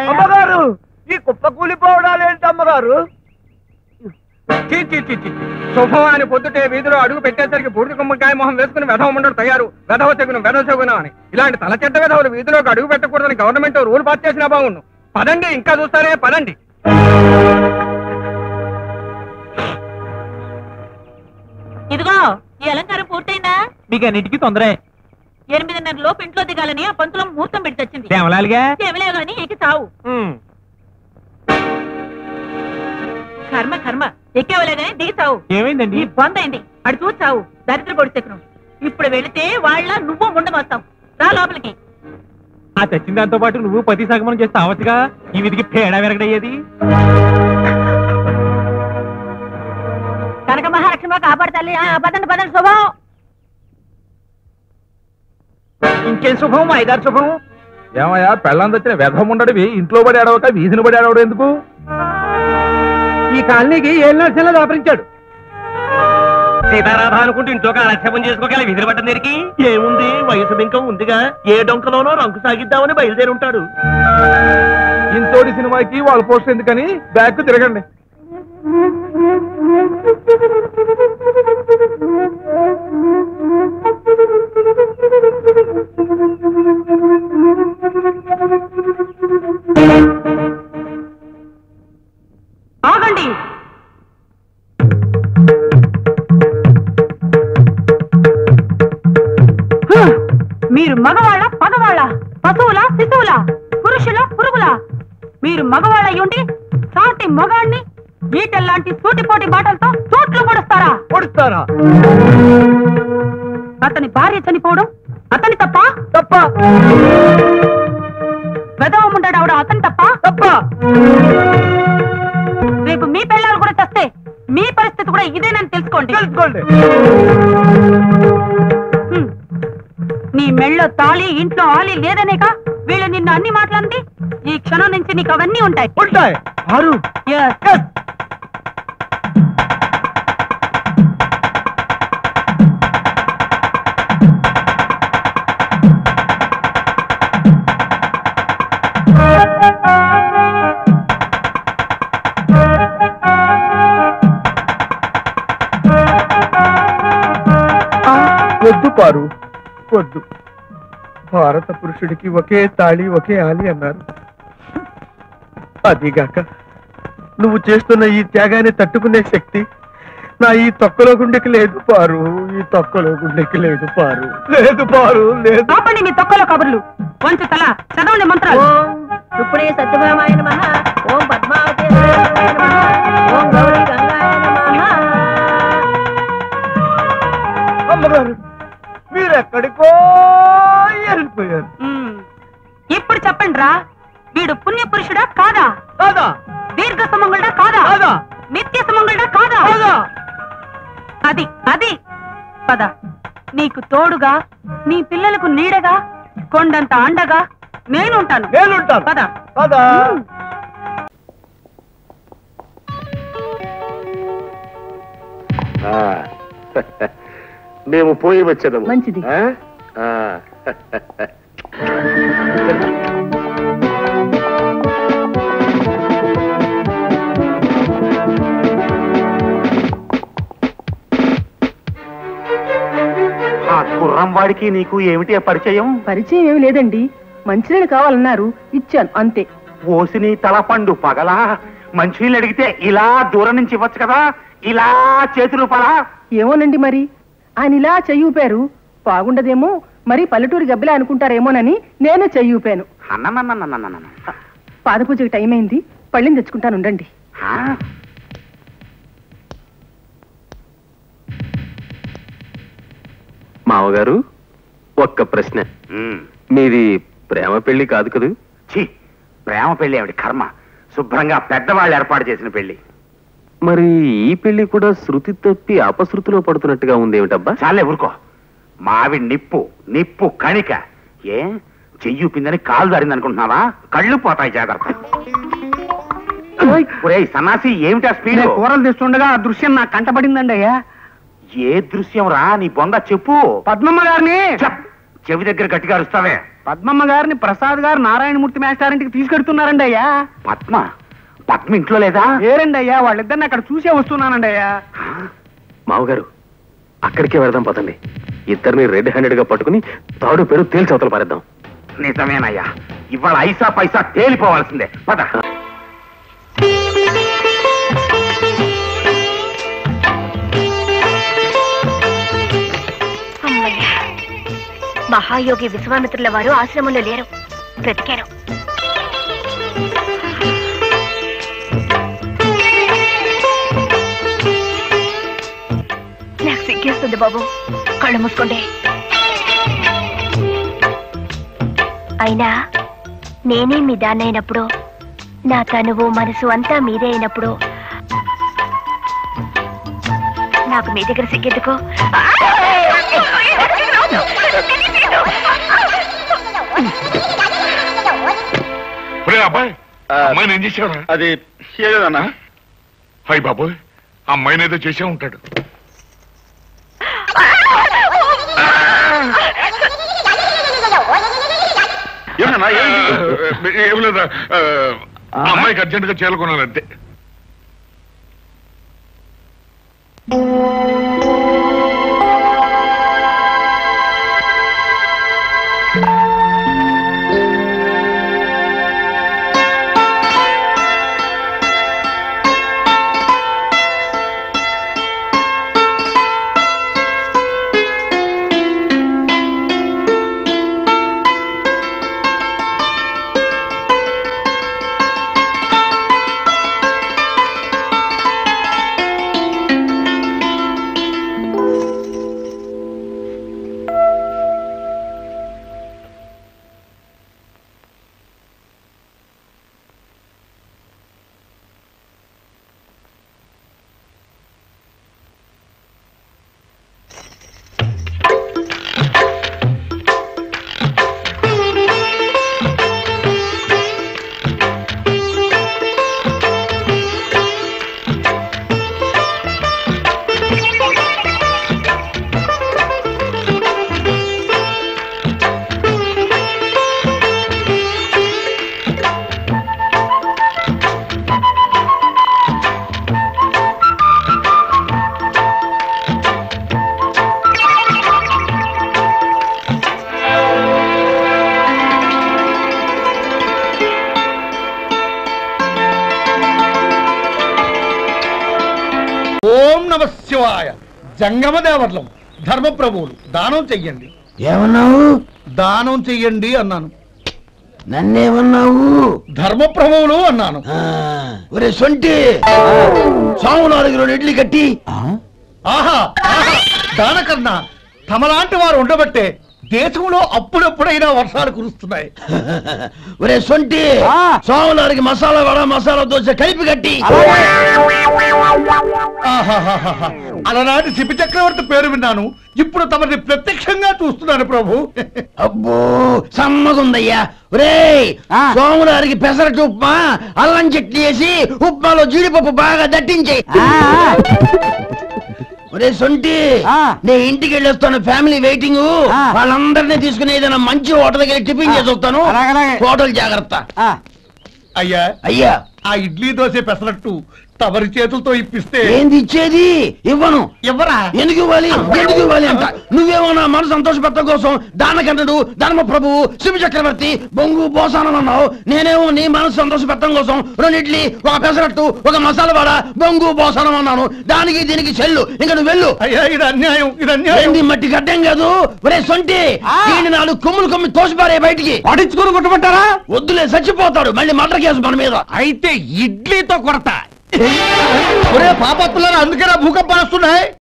అమ్మగారు ఈ కుప్ప కూలిపోవడాలు ఏంటి అమ్మగారు చీ, చీ, చీ, చీ. శుభం అని పొద్దుటే వీధిలో అడుగు పెట్టేసరికి బూడిద గుమ్మకాయ మొహం వేసుకుని వెధవ ఉండడు తయారు వెధవ తెగును వెధవ తెగును అని ఇలాంటి తల చెడ్డ వెధవులు వీధిలోకి అడుగు పెట్టకూడదని గవర్నమెంట్ రూల్ పాస్ చేసినా బాగుండు పదండి ఇంకా చూస్తారే పదండి ఇదిగో ఈ అలంకారం పూర్తయిందా మీకు అన్నిటికీ తొందరే ఎనిమిదిన్నర లోపు ఇంట్లో దిగాలని ఆ పంతులో ముహూర్తం పెట్టి తెచ్చింది దేవలాలుగా చెవిలే గాని ఎక్కి చావు కర్మ కర్మ ఎక్కేవలే గాని దిగి చావు ఏమైందండి ఈ బంద్ అయింది అడు చూసి చావు దరిద్ర పొడిచెక్కను ఇప్పుడు వెళితే వాళ్ళ నువ్వు ముండమొస్తావు రా లోపలికి ఆ తెచ్చిన దాంతో పాటు నువ్వు పతి సగమనం చేస్తే అవచ్చుగా ఈ విధికి పేడ వెరగడయ్యేది కనక మహాలక్ష్మి కాపాడతాలి పదండి పదండి శుభం ఇంకేం శుభం ఐదారు శుభం ఏమయ్యా పెళ్ళం తెచ్చిన వ్యధం ఉండడివి ఇంట్లో పడి అడవక వీధిని పడి అడవడం ఎందుకు ఈ కాలనీకి ఏళ్ళు నడిచేలా దాపరించాడు సీతారాధ అనుకుంటూ ఇంట్లోకి ఆలస్యం చేసుకోగల విధులు పట్టం దగ్గరికి ఏముంది వయసు బింకం ఉందిగా ఏ డొంకలోనో రంకు సాగిద్దామని బయలుదేరి ఉంటాడు ఇంతోటి సినిమాకి వాళ్ళ పోస్ట్ ఎందుకని బ్యాక్ తిరగండి ఆగండి హ! మీరు మగవాళ్ళ పగవాళ్ళ పశువుల శిశువుల పురుషుల పురుగుల మీరు మగవాళ్ళ ఉండి సాటి మగాణ్ణి ఈటల్లాంటి సూటిపోటి మాటలతో చోట్లు పొడుస్తారా పొడుస్తారా అతని భార్య చనిపోవడం అతని తప్ప తప్ప వెదవముండడవడం అతని తప్ప తప్ప రేపు మీ పిల్లలు కూడా తెస్తే మీ పరిస్థితి కూడా ఇదేనని తెలుసుకోండి తెలుసుకోండి హ్మ్. నీ మెళ్ళో తాళి ఇంట్లో ఆలి లేదనేక వీళ్ళు నిన్ను అన్ని మాట్లాడింది ఈ క్షణం నుంచి నీకు అవన్నీ ఉంటాయి ఉంటాయి ఆరు Yes. వద్దు పారు వద్దు భారత పురుషుడికి ఒకే తాళి ఒకే ఆలి అన్నారు అదిగాక నువ్వు చేస్తున్న ఈ త్యాగాన్ని తట్టుకునే శక్తి నా ఈ తొక్కలో గుండెకి లేదు పారు ఈ తొక్కలో గుండెకి లేదు పారు లేదు పారు లేదు ఆపండి మీ తొక్కలో కబుర్లు వంచు తల చదవండి మంత్రాలు ఇప్పుడే సత్యభామాయ నమః ఓం పద్మావతి ఓం గౌరీ గంగాయ నమః అమ్మగారు మీరెక్కడికో వెళ్ళిపోయారు మ్మ్. ఇప్పుడు చెప్పండి రా వీడు పుణ్య పురుషుడా కాదా కాదా దీర్ఘ సుమంగుడా కాదా కాదా నిత్య సుమంగుడా కాదా కాదా అది అది పద నీకు తోడుగా నీ పిల్లలకు నీడగా కొండంత అండగా నేనుంటాను నేనుంటాను పద కాదా మేము పోయి వచ్చేదాము మంచిది. ఆ? ఆ. ఆ గుర్రం వాడికి నీకు ఏమిటి ఆ పరిచయం పరిచయం ఏమి లేదండి మంచినీళ్ళు కావాలన్నారు ఇచ్చాను అంతే ఓసిని తలపండు పగలా మంచినీళ్ళు అడిగితే ఇలా దూరం నుంచి ఇవ్వచ్చు కదా ఇలా చేతులు పలా ఏమోనండి మరి ఆయన ఇలా చెయ్యి ఊపారు బాగుండదేమో మరి పల్లెటూరు గబ్బిలా అనుకుంటారేమోనని నేను చెయ్యి ఊపాను అన్నన్నన్నన్నన్నన్న. పాదపూజకి టైం అయింది పళ్ళని తెచ్చుకుంటాను ఉండండి ఆ? మావగారు ఒక్క ప్రశ్న ఉమ్. మీది ప్రేమ పెళ్లి కాదు కదూ ఛీ ప్రేమ పెళ్లి ఆవిడ కర్మ శుభ్రంగా పెద్దవాళ్ళు ఏర్పాటు చేసిన పెళ్లి మరి ఈ పెళ్లి కూడా శృతి తప్పి అపశృతిలో పడుతున్నట్టుగా ఉందేమిటబ్బా చాలే ఊరుకో మావి నిప్పు నిప్పు కణిక ఏ చెయ్యూపిందని కాలు దారింది అనుకుంటున్నావా కళ్ళు పోతాయి జాగ్రత్త ఒరేయ్ సన్నాసి ఏమిటా స్పీడ్ కూరలు తెస్తుండగా ఆ దృశ్యం నాకు కంటపడిందండి అయ్యా ఏ దృశ్యం రా నీ బొంద చెప్పు పద్మమ్మ గారిని చెప్. చెవి దగ్గర గట్టిగా అరుస్తావే పద్మమ్మ గారిని ప్రసాద్ గారు నారాయణమూర్తి మేస్టారింటికి తీసుకెడుతున్నారండి అయ్యా పద్మ పద్మ ఇంట్లో లేదా ఏరండి అయ్యా వాళ్ళిద్దరిని అక్కడ చూసే వస్తున్నానండి అయ్యా మామగారు అక్కడికే వెళదాం పదండి ఇద్దరిని రెడ్ హ్యాండెడ్ గా పట్టుకుని తాడు పేరు తేల్చి అవతల పారేద్దాం నిజమేనయ్యా ఇవాళ ఐసా పైసా తేలిపోవాల్సిందే పద అమ్మయ్య మహాయోగి విశ్వామిత్రుల వారు ఆశ్రమంలో లేరు బ్రతికారు నాకు సిగ్గేస్తుంది బాబు కళ్ళు మూసుకోండి అయినా నేనే మీ దాన్నైనప్పుడు నా తనువు మనసు అంతా మీదే అయినప్పుడు నాకు మీ దగ్గర సిగ్గెందుకు ఒరే అబ్బాయి అమ్మాయిని ఏం చేసావురా అది ఏదన్నా హాయ్ బాబోయ్ అమ్మాయిని ఏదో చేసే ఉంటాడు ఏమన్నా ఏం లేదా ఆ, అమ్మాయికి అర్జెంట్ గా చేరుకున్నాను అంతే ఓం నమ శివాయ జంగమ దేవర్లం ధర్మప్రభువులు దానం చెయ్యండి ఏమన్నావు దానం చెయ్యండి అన్నాను నన్నేమన్నావు ధర్మప్రభువులు అన్నాను ఆ, ఒరే సొంటి సాము నాలుగు రెండు ఇడ్లీ కట్టి ఆహా ఆహా దానకన్నా తమలాంటి వారు ఉండబట్టే దేశంలో అప్పుడప్పుడైనా వర్షాలు కురుస్తున్నాయి ఒరే సొంటి సాము నాలుగు మసాలా వడ మసాలా దోశ కలిపి కట్టి ఆహాహాహాహా. అలనాటి శిపి చక్రవర్తి పేరు విన్నాను ఇప్పుడు తమని ప్రత్యక్షంగా చూస్తున్నాను ప్రభు అబ్బో సమ్మగుందయ్యా ఒరే సోములారికి పెసరట్టు ఉప్మా అల్లం చట్నీ వేసి ఉప్మాలో జీడిపప్పు బాగా దట్టించే ఒరే సొంటి నే ఇంటికి వెళ్ళొస్తాను ఫ్యామిలీ వెయిటింగ్ వాళ్ళందరినీ తీసుకుని ఏదైనా మంచి హోటల్ దగ్గర టిఫిన్ చేసి వస్తాను హోటల్ జాగ్రత్త అయ్యా అయ్యా ఆ ఇడ్లీ దోశ పెసరట్టు తమరి చేతులతో ఇప్పిస్తే ఏంది ఇచ్చేది ఇవ్వను ఎవరా ఎందుకు ఇవ్వాలి ఎందుకు ఇవ్వాలి అంట నువ్వేమో నా మనసు సంతోషపెట్టడం కోసం దానకంటుడు ధర్మ ప్రభువు శివ చక్రవర్తి బొంగు బోసానం అన్నావు నేనేమో నీ మనసు సంతోషపెట్టడం కోసం రెండు ఇడ్లీ ఒక పెసరట్టు ఒక మసాలా వడ బొంగు బోసానం అన్నాను దానికి దీనికి చెల్లు ఇంకా నువ్వు వెళ్ళు అయ్యా ఇది అన్యాయం ఇది అన్యాయం ఏంది మట్టి గడ్డం కాదు ఒరే సొంటి దీన్ని నాలుగు కొమ్ములు కొమ్మి తోసిపారే బయటికి పడించుకుని కొట్టుకుంటారా వద్దులే చచ్చిపోతాడు మళ్ళీ మటర్ కేసు మన మీద అయితే ఇడ్లీతో కొడతా ఒరే పాపత్తులారా అందుకేనా భూకంపాలు వస్తున్నాయి